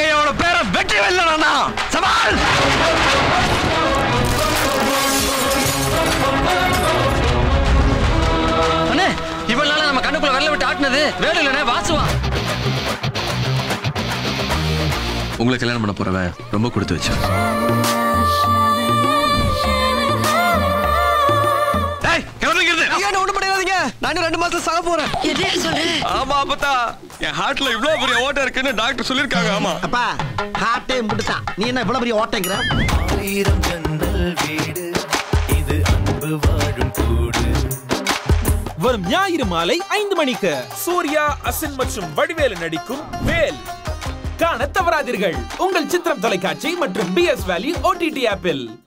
சிவகையோட பேரை வெற்றி வெல்லணும்னா சவால் அண்ணே இவ்வளவு நாளா நம்ம கண்ணுக்குள்ள வெள்ள விட்டு ஆட்டினது வேடு இல்லைண்ணே வாசுவா உங்களை கல்யாணம் பண்ண போறவன் ரொம்ப கொடுத்து வச்சேன் ஏய் கிளம்பிக்கிறது ஐயா ஒண்ணு பண்ணிடாதீங்க நான் இன்னும் ரெண்டு மாசத்துல சாக போறேன் என்ன சொல்ற ஆமா அப்பத்தா என் ஹார்ட்ல இவ்வளவு பெரிய ஓட்டை இருக்குன்னு டாக்டர் சொல்லிருக்காங்க ஆமா அப்பா ஹார்ட்டே முட்டுட்டான் நீ என்ன இவ்வளவு பெரிய ஓட்டைங்கிற ஆயிரம் ஜன்னல் வீடு இது அன்பு வாழும் கூடு வரும் ஞாயிறு மாலை ஐந்து மணிக்கு சூர்யா அசின் மற்றும் வடிவேலு நடிக்கும் வேல் காண தவறாதீர்கள் உங்கள் சித்திரம் தொலைக்காட்சி மற்றும் பி எஸ் வேல்யூ ஓடிடி ஆப்பில்